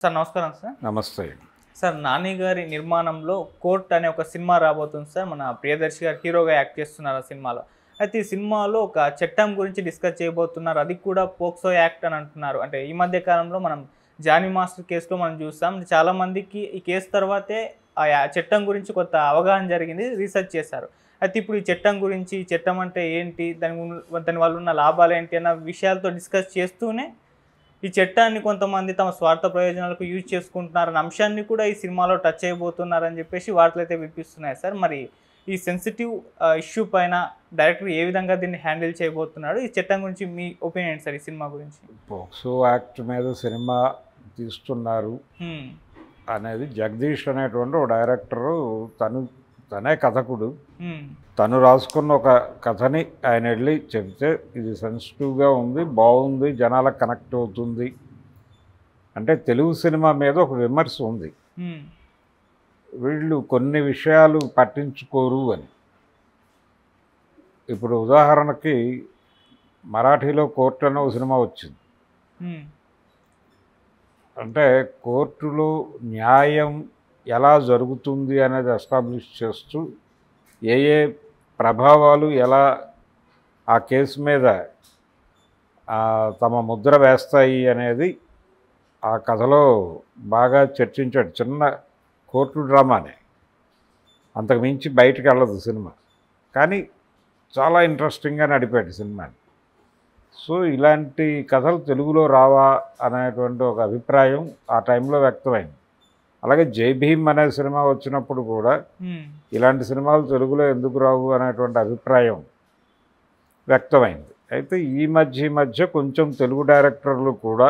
Sir నమస్కారం sir నమస్తే sir Nani గారి నిర్మాణంలో కోర్ట్ అనే ఒక సినిమా రాబోతుంది సార్ మన ప్రియదర్శి గారు హీరోగా యాక్ట్ చేస్తున్నారు ఆ సినిమాలో అయితే ఈ సినిమాలో ఒక చట్టం గురించి డిస్కస్ చేయబోతున్నారు అది కూడా పోక్సో యాక్ట్ అని అంటున్నారు అంటే ఈ మధ్య కాలంలో మనం జానీ మాస్టర్ కేసులో మనం చూస్తాం చాలా మందికి ఈ కేసు తర్వాతే ఆ యా- చట్టం గురించి కొత్త అవగాహన జరిగింది రీసెర్చ్ చేశారు అయితే ఇప్పుడు ఈ చట్టం గురించి ఈ చట్టం అంటే ఏంటి దాని ఉన్న- దాని వల్ల ఉన్న లాభాలు ఏంటి అన్న విషయాలతో డిస్కస్ చేస్తూనే ఈ చట్టాన్ని కొంతమంది తమ స్వార్థ ప్రయోజనాలకు యూజ్ చేసుకుంటున్నారన్న అంశాన్ని కూడా ఈ సినిమాలో టచ్ అయిపోతున్నారని చెప్పేసి వార్తలు అయితే వినిపిస్తున్నాయి సార్ మరి ఈ సెన్సిటివ్ ఇష్యూ పైన డైరెక్టర్ ఏ విధంగా దీన్ని హ్యాండిల్ చేయబోతున్నాడు ఈ చట్టం గురించి మీ ఒపీనియన్ సార్ ఈ సినిమా గురించి పోక్సో యాక్ట్ మీద సినిమా తీస్తున్నారు హ్మ్. అనేది జగదీష్ అనేటువంటి ఒక డైరెక్టరు తను తనే కథకుడు హ్మ్. తను రాసుకున్న ఒక కథని ఆయన వెళ్ళి చెప్తే ఇది సెన్సిటివ్గా ఉంది బాగుంది జనాలకు కనెక్ట్ అవుతుంది అంటే తెలుగు సినిమా మీద ఒక విమర్శ ఉంది హ్మ్. వీళ్ళు కొన్ని విషయాలు పట్టించుకోరు అని ఇప్పుడు ఉదాహరణకి మరాఠీలో కోర్టు అనే ఒక సినిమా వచ్చింది హ్మ్. అంటే కోర్టులో న్యాయం ఎలా జరుగుతుంది అనేది ఎస్టాబ్లిష్ చేస్తూ ఏ ఏ ప్రభావాలు ఎలా ఆ కేసు మీద ఆ, తమ ముద్ర వేస్తాయి అనేది ఆ కథలో బాగా చర్చించాడు చిన్న కోర్టు డ్రామానే అంతకు మించి బయటికి వెళ్ళదు సినిమా కానీ చాలా ఇంట్రెస్టింగ్గా నడిపాడు సినిమాని సో ఇలాంటి కథలు తెలుగులో రావా అనేటువంటి ఒక అభిప్రాయం ఆ టైంలో వ్యక్తమైంది అలాగే జై భీమ్ అనే సినిమా వచ్చినప్పుడు కూడా హ్మ్. ఇలాంటి సినిమాలు తెలుగులో ఎందుకు రావు అనేటువంటి అభిప్రాయం వ్యక్తమైంది అయితే ఈ మధ్య ఈ మధ్య కొంచెం తెలుగు డైరెక్టర్లు కూడా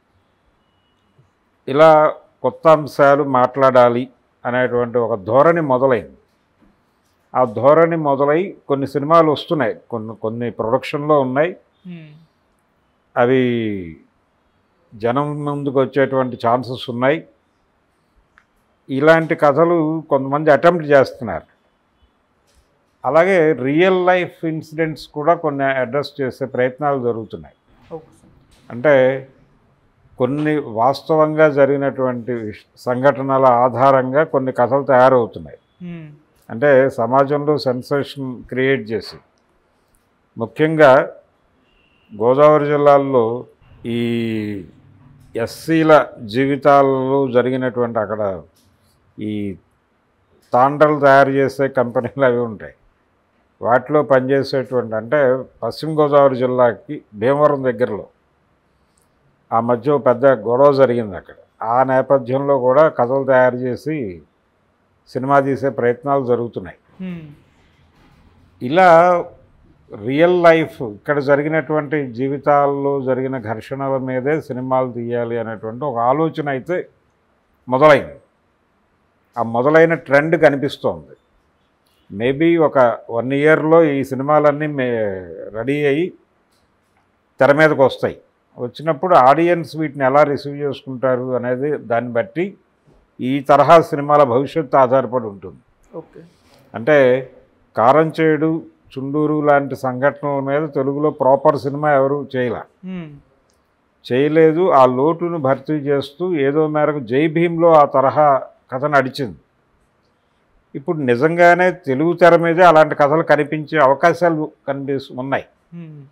ఇలా కొత్త అంశాలు మాట్లాడాలి అనేటువంటి ఒక ధోరణి మొదలైంది ఆ ధోరణి మొదలై కొన్ని సినిమాలు వస్తున్నాయి కొన్ని కొన్ని ప్రొడక్షన్లో ఉన్నాయి హ్మ్. అవి జనం ముందుకు వచ్చేటువంటి ఛాన్సెస్ ఉన్నాయి ఇలాంటి కథలు కొంతమంది అటెంప్ట్ చేస్తున్నారు అలాగే రియల్ లైఫ్ ఇన్సిడెంట్స్ కూడా కొన్ని అడ్రస్ చేసే ప్రయత్నాలు జరుగుతున్నాయి ఓకే సార్ అంటే కొన్ని వాస్తవంగా జరిగినటువంటి విష- సంఘటనల ఆధారంగా కొన్ని కథలు తయారవుతున్నాయి హ్మ్. అంటే సమాజంలో సెన్సేషన్ క్రియేట్ చేసి ముఖ్యంగా గోదావరి జిల్లాల్లో ఈ ఎస్సీల జీవితాలలో జరిగినటువంటి అక్కడ ఈ తాండ్రలు తయారు చేసే కంపెనీలు అవి ఉంటాయి వాటిలో పనిచేసేటువంటి అంటే పశ్చిమ గోదావరి జిల్లాకి భీమవరం దగ్గరలో ఆ మధ్య ఓ పెద్ద గొడవ జరిగింది అక్కడ ఆ నేపథ్యంలో కూడా కథలు తయారు చేసి సినిమా తీసే ప్రయత్నాలు జరుగుతున్నాయి హ్మ్. ఇలా రియల్ లైఫ్ ఇక్కడ జరిగినటువంటి జీవితాల్లో జరిగిన ఘర్షణల మీదే సినిమాలు తీయాలి అనేటువంటి ఒక ఆలోచన అయితే మొదలైంది ఆ మొదలైన ట్రెండ్ కనిపిస్తోంది మేబీ ఒక వన్ ఇయర్లో ఈ సినిమాలన్నీ మే రెడీ అయ్యి తెర మీదకి వస్తాయి వచ్చినప్పుడు ఆడియన్స్ వీటిని ఎలా రిసీవ్ చేసుకుంటారు అనేది దాన్ని బట్టి ఈ తరహా సినిమాల భవిష్యత్తు ఆధారపడి ఉంటుంది ఓకే అంటే కారంచేడు చుండూరు లాంటి సంఘటనల మీద తెలుగులో ప్రాపర్ సినిమా ఎవరు చేయలే హ్మ్. చేయలేదు ఆ లోటును భర్తీ చేస్తూ ఏదో మేరకు జై భీమ్లో ఆ తరహా కథ నడిచింది ఇప్పుడు నిజంగానే తెలుగు తెర మీదే అలాంటి కథలు కనిపించే అవకాశాలు కనిపిస్తు ఉన్నాయి హ్మ్.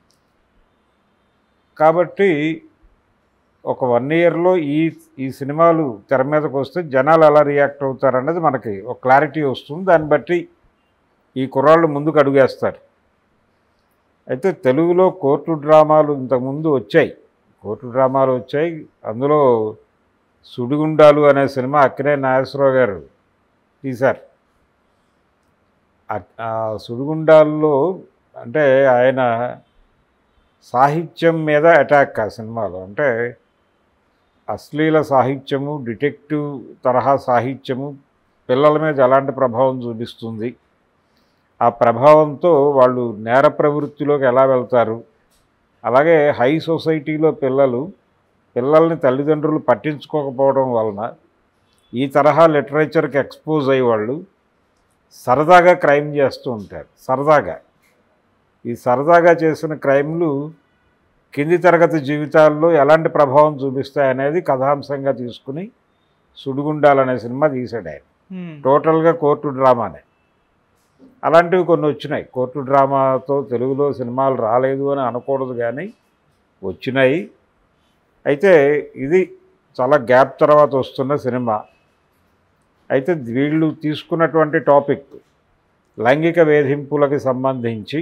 కాబట్టి ఒక వన్ ఇయర్లో ఈ ఈ సినిమాలు తెర మీదకి వస్తే జనాలు ఎలా రియాక్ట్ అవుతారనేది మనకి ఒక క్లారిటీ వస్తుంది దాన్ని బట్టి ఈ కుర్రాళ్ళు ముందుకు అడుగేస్తారు అయితే తెలుగులో కోర్టు డ్రామాలు ఇంతకుముందు వచ్చాయి కోర్టు డ్రామాలు వచ్చాయి అందులో సుడిగుండాలు అనే సినిమా అక్కినే నాగేశ్వరరావు గారు తీశారు ఆ- ఆ సుడిగుండాల్లో అంటే ఆయన సాహిత్యం మీద అటాక్ ఆ సినిమాలో అంటే అశ్లీల సాహిత్యము డిటెక్టివ్ తరహా సాహిత్యము పిల్లల మీద ఎలాంటి ప్రభావం చూపిస్తుంది ఆ ప్రభావంతో వాళ్ళు నేర ప్రవృత్తిలోకి ఎలా వెళ్తారు అలాగే హై సొసైటీలో పిల్లలు పిల్లల్ని తల్లిదండ్రులు పట్టించుకోకపోవడం వలన ఈ తరహా లిటరేచర్కి ఎక్స్పోజ్ అయ్యి వాళ్ళు సరదాగా క్రైమ్ చేస్తూ ఉంటారు సరదాగా ఈ సరదాగా చేసిన క్రైమ్లు కింది తరగతి జీవితాల్లో ఎలాంటి ప్రభావం చూపిస్తాయి అనేది కథాంశంగా తీసుకుని సుడిగుండాలనే సినిమా తీశాడు ఆయన మ్మ్. టోటల్గా కోర్టు డ్రామానే అలాంటివి కొన్ని వచ్చినాయి కోర్టు డ్రామాతో తెలుగులో సినిమాలు రాలేదు అని అనకూడదు కానీ వచ్చినాయి అయితే ఇది చాలా గ్యాప్ తర్వాత వస్తున్న సినిమా అయితే వీళ్ళు తీసుకున్నటువంటి టాపిక్ లైంగిక వేధింపులకి సంబంధించి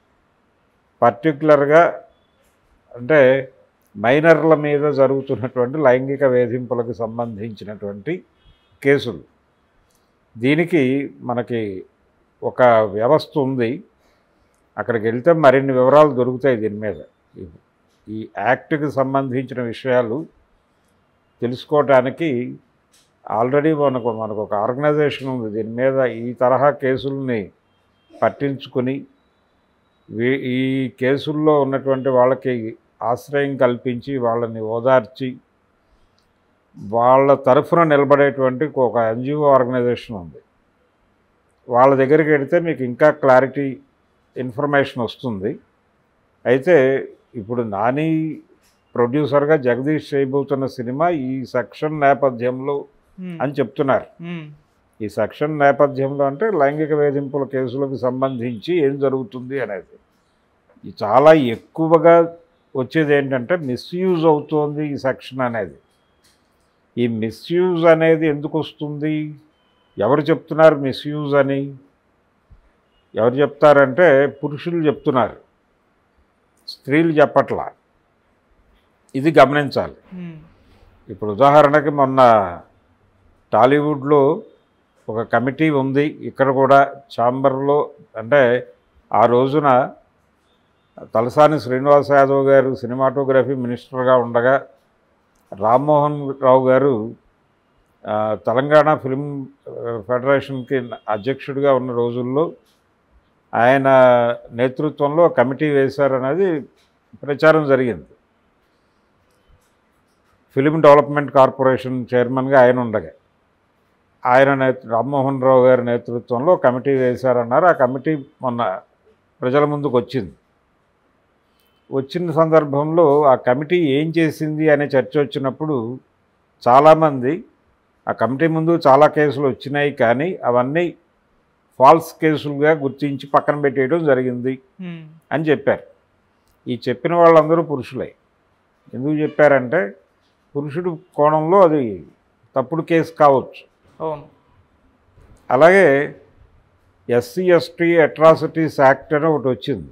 పర్టికులర్గా అంటే మైనర్ల మీద జరుగుతున్నటువంటి లైంగిక వేధింపులకు సంబంధించినటువంటి కేసులు దీనికి మనకి ఒక వ్యవస్థ ఉంది అక్కడికి వెళ్తే మరిన్ని వివరాలు దొరుకుతాయి దీని మీద ఈ- ఈ యాక్ట్కి సంబంధించిన విషయాలు తెలుసుకోవటానికి ఆల్రెడీ మనకు మనకు ఒక ఆర్గనైజేషన్ ఉంది దీని మీద ఈ తరహా కేసుల్ని పట్టించుకుని వీ- ఈ కేసుల్లో ఉన్నటువంటి వాళ్ళకి ఆశ్రయం కల్పించి వాళ్ళని ఓదార్చి వాళ్ళ తరఫున నిలబడేటువంటి ఒక ఎన్జిఓ ఆర్గనైజేషన్ ఉంది వాళ్ళ దగ్గరికి వెడితే మీకు ఇంకా క్లారిటీ ఇన్ఫర్మేషన్ వస్తుంది అయితే ఇప్పుడు నాని ప్రొడ్యూసర్గా జగదీష్ చేయబోతున్న సినిమా ఈ సెక్షన్ నేపథ్యంలో మ్మ్. అని చెప్తున్నారు మ్మ్. ఈ సెక్షన్ నేపథ్యంలో అంటే లైంగిక వేధింపుల కేసులకు సంబంధించి ఏం జరుగుతుంది అనేది ఇది చాలా ఎక్కువగా వచ్చేది ఏంటంటే మిస్యూజ్ అవుతోంది ఈ సెక్షన్ అనేది ఈ మిస్యూజ్ అనేది ఎందుకు వస్తుంది ఎవరు చెప్తున్నారు మిస్యూజ్ అని ఎవరు చెప్తారంటే పురుషులు చెప్తున్నారు స్త్రీలు చెప్పట్లా ఇది గమనించాలి మ్మ్. ఇప్పుడు ఉదాహరణకి మొన్న టాలీవుడ్లో ఒక కమిటీ ఉంది ఇక్కడ కూడా ఛాంబర్లో అంటే ఆ రోజున తలసాని శ్రీనివాస్ యాదవ్ గారు సినిమాటోగ్రఫీ మినిస్టర్గా ఉండగా రామ్మోహన్ రావు గారు ఆ, తెలంగాణ ఫిల్మ్ ఫెడరేషన్కి అధ్యక్షుడిగా ఉన్న రోజుల్లో ఆయన నేతృత్వంలో కమిటీ వేశారనేది ప్రచారం జరిగింది ఫిలిం డెవలప్మెంట్ కార్పొరేషన్ చైర్మన్గా ఆయన ఉండగా ఆయన నేతృ రామ్మోహన్ రావు గారి నేతృత్వంలో కమిటీ వేశారన్నారు ఆ కమిటీ మొన్న ప్రజల ముందుకు వచ్చింది వచ్చిన సందర్భంలో ఆ కమిటీ ఏం చేసింది అనే చర్చ వచ్చినప్పుడు చాలామంది ఆ కమిటీ ముందు చాలా కేసులు వచ్చినాయి కానీ అవన్నీ ఫాల్స్ కేసులుగా గుర్తించి పక్కన పెట్టేయడం జరిగింది మ్మ్. అని చెప్పారు ఈ చెప్పిన వాళ్ళందరూ పురుషులే ఎందుకు చెప్పారంటే పురుషుడు కోణంలో అది తప్పుడు కేసు కావచ్చు అవును అలాగే ఎస్సీ ఎస్టీ అట్రాసిటీస్ యాక్ట్ అని ఒకటి వచ్చింది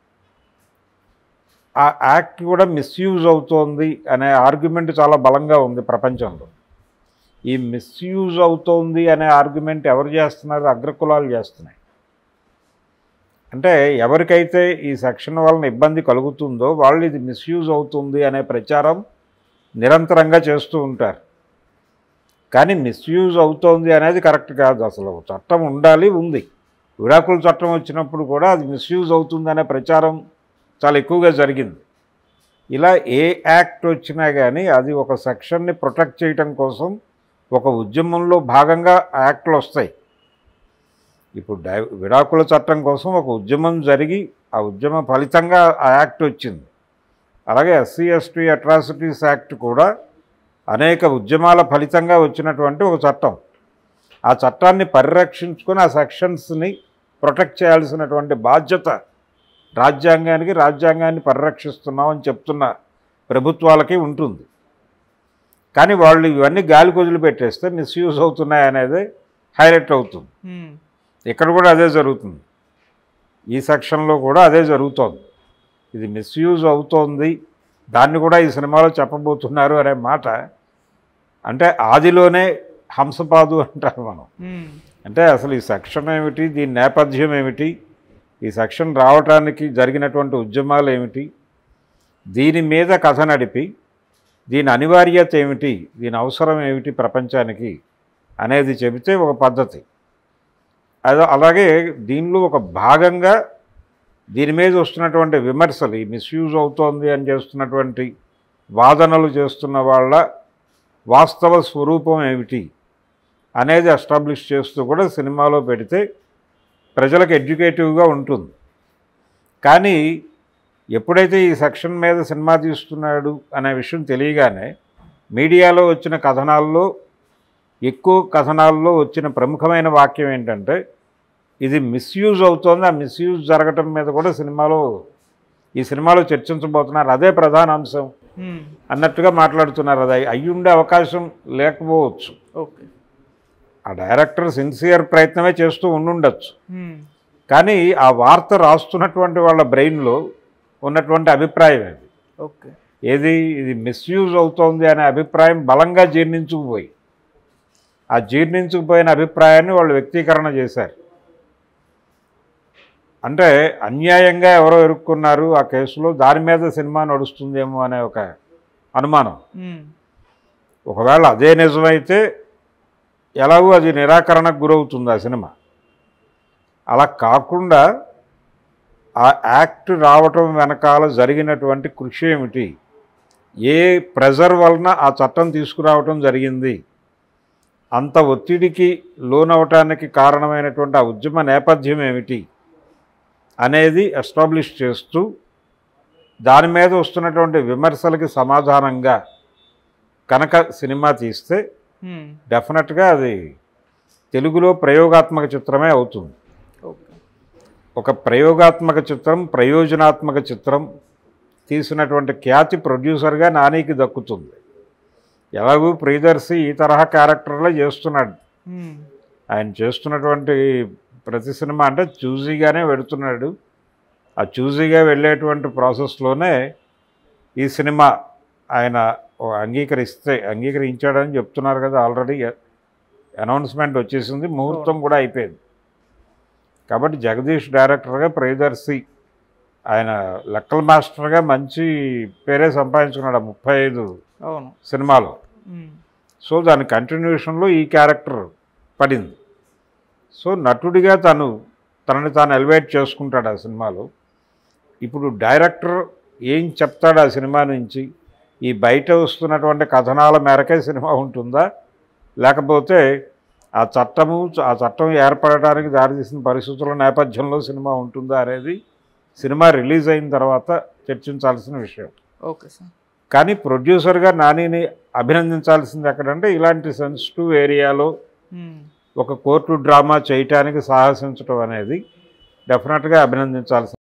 ఆ యాక్ట్ కూడా మిస్యూజ్ అవుతోంది అనే ఆర్గ్యుమెంట్ చాలా బలంగా ఉంది ప్రపంచంలో ఈ మిస్యూజ్ అవుతోంది అనే ఆర్గ్యుమెంట్ ఎవరు చేస్తున్నారు అగ్రకులాలు చేస్తున్నాయి అంటే ఎవరికైతే ఈ సెక్షన్ వలన ఇబ్బంది కలుగుతుందో వాళ్ళు ఇది మిస్యూజ్ అవుతుంది అనే ప్రచారం నిరంతరంగా చేస్తూ ఉంటారు కానీ మిస్యూజ్ అవుతోంది అనేది కరెక్ట్ కాదు అసలు చట్టం ఉండాలి ఉంది విడాకుల చట్టం వచ్చినప్పుడు కూడా అది మిస్యూజ్ అవుతుంది అనే ప్రచారం చాలా ఎక్కువగా జరిగింది ఇలా ఏ యాక్ట్ వచ్చినా కానీ అది ఒక సెక్షన్ని ప్రొటెక్ట్ చేయటం కోసం ఒక ఉద్యమంలో భాగంగా ఆ యాక్ట్లు వస్తాయి ఇప్పుడు డై విడాకుల చట్టం కోసం ఒక ఉద్యమం జరిగి ఆ ఉద్యమ ఫలితంగా ఆ యాక్ట్ వచ్చింది అలాగే ఎస్సీ ఎస్టీ అట్రాసిటీస్ యాక్ట్ కూడా అనేక ఉద్యమాల ఫలితంగా వచ్చినటువంటి ఒక చట్టం ఆ చట్టాన్ని పరిరక్షించుకొని ఆ సెక్షన్స్ని ప్రొటెక్ట్ చేయాల్సినటువంటి బాధ్యత రాజ్యాంగానికి రాజ్యాంగాన్ని పరిరక్షిస్తున్నామని చెప్తున్న ప్రభుత్వాలకి ఉంటుంది కానీ వాళ్ళు ఇవన్నీ గాలి కొదులు పెట్టేస్తే మిస్యూజ్ అవుతున్నాయి అనేది హైలైట్ అవుతుంది మ్మ్. ఇక్కడ కూడా అదే జరుగుతుంది ఈ సెక్షన్లో కూడా అదే జరుగుతోంది ఇది మిస్యూజ్ అవుతోంది దాన్ని కూడా ఈ సినిమాలో చెప్పబోతున్నారు అనే మాట అంటే ఆదిలోనే హంసపాదు అంటారు మనం మ్మ్. అంటే అసలు ఈ సెక్షన్ ఏమిటి దీని నేపథ్యం ఏమిటి ఈ సెక్షన్ రావటానికి జరిగినటువంటి ఉద్యమాలు ఏమిటి దీని మీద కథ నడిపి దీని అనివార్యత ఏమిటి దీని అవసరం ఏమిటి ప్రపంచానికి అనేది చెబితే ఒక పద్ధతి అదే అలాగే దీనిలో ఒక భాగంగా దీని మీద వస్తున్నటువంటి విమర్శలు ఈ మిస్యూజ్ అవుతోంది అని చేస్తున్నటువంటి వాదనలు చేస్తున్న వాళ్ళ వాస్తవ స్వరూపం ఏమిటి అనేది ఎస్టాబ్లిష్ చేస్తూ కూడా సినిమాలో పెడితే ప్రజలకు ఎడ్యుకేటివ్గా ఉంటుంది కానీ ఎప్పుడైతే ఈ సెక్షన్ మీద సినిమా తీస్తున్నాడు అనే విషయం తెలియగానే మీడియాలో వచ్చిన కథనాల్లో ఎక్కువ కథనాల్లో వచ్చిన ప్రముఖమైన వాక్యం ఏంటంటే ఇది మిస్యూజ్ అవుతోంది ఆ మిస్యూజ్ జరగటం మీద కూడా సినిమాలో ఈ సినిమాలో చర్చించబోతున్నారు అదే ప్రధాన అంశం మ్మ్. అన్నట్టుగా మాట్లాడుతున్నారు అది అయ్యి ఉండే అవకాశం లేకపోవచ్చు ఓకే ఆ డైరెక్టర్ సిన్సియర్ ప్రయత్నమే చేస్తూ ఉండుండొచ్చు మ్మ్. కానీ ఆ వార్త రాస్తున్నటువంటి వాళ్ళ బ్రెయిన్లో ఉన్నటువంటి అభిప్రాయం అది ఓకే ఏది ఇది మిస్యూజ్ అవుతోంది అనే అభిప్రాయం బలంగా జీర్ణించుకుపోయి ఆ జీర్ణించుకుపోయిన అభిప్రాయాన్ని వాళ్ళు వ్యక్తీకరణ చేశారు అంటే అన్యాయంగా ఎవరో ఇరుక్కున్నారు ఆ కేసులో దాని మీద సినిమా నడుస్తుందేమో అనే ఒక అనుమానం మ్మ్. ఒకవేళ అదే నిజమైతే ఎలాగో అది నిరాకరణకు గురవుతుంది ఆ సినిమా అలా కాకుండా ఆ యాక్ట్ రావటం వెనకాల జరిగినటువంటి కృషి ఏమిటి ఏ ప్రెజర్ వలన ఆ చట్టం తీసుకురావటం జరిగింది అంత ఒత్తిడికి లోనవటానికి కారణమైనటువంటి ఆ ఉద్యమ నేపథ్యం ఏమిటి అనేది ఎస్టాబ్లిష్ చేస్తూ దాని మీద వస్తున్నటువంటి విమర్శలకి సమాధానంగా కనుక సినిమా తీస్తే మ్మ్. డెఫినెట్గా అది తెలుగులో ప్రయోగాత్మక చిత్రమే అవుతుంది ఓకే ఒక ప్రయోగాత్మక చిత్రం ప్రయోజనాత్మక చిత్రం తీసినటువంటి ఖ్యాతి ప్రొడ్యూసర్గా నానికి దక్కుతుంది ఎలాగూ ప్రియదర్శి ఈ తరహా క్యారెక్టర్లే చేస్తున్నాడు మ్మ్. ఆయన చేస్తున్నటువంటి ప్రతి సినిమా అంటే చూజీగానే వెడుతున్నాడు ఆ చూజీగా వెళ్ళేటువంటి ప్రాసెస్లోనే ఈ సినిమా ఆయన ఓ అంగీకరిస్తే అంగీకరించాడని చెప్తున్నారు కదా ఆల్రెడీ అనౌన్స్మెంట్ వచ్చేసింది ముహూర్తం కూడా అయిపోయింది కాబట్టి జగదీష్ డైరెక్టర్గా ప్రియదర్శి ఆయన లెక్కల మాస్టర్గా మంచి పేరే సంపాదించుకున్నాడు ఆ ముప్పై ఐదు అవును సినిమాలో మ్మ్. సో దాని కంటిన్యూషన్లో ఈ క్యారెక్టర్ పడింది సో నటుడిగా తను తనని తాను ఎలివేట్ చేసుకుంటాడు ఆ సినిమాలో ఇప్పుడు డైరెక్టర్ ఏం చెప్తాడు ఆ సినిమా నుంచి ఈ బయట వస్తున్నటువంటి కథనాల మేరకే సినిమా ఉంటుందా లేకపోతే ఆ చట్టము ఆ చట్టం ఏర్పడటానికి దారితీసిన పరిస్థితుల నేపథ్యంలో సినిమా ఉంటుందా అనేది సినిమా రిలీజ్ అయిన తర్వాత చర్చించాల్సిన విషయం ఓకే సార్ కానీ ప్రొడ్యూసర్గా నానిని అభినందించాల్సింది ఎక్కడంటే ఇలాంటి సెన్సిటివ్ ఏరియాలో మ్మ్. ఒక కోర్టు డ్రామా చేయటానికి సాహసించడం అనేది డెఫినెట్గా అభినందించాల్సింది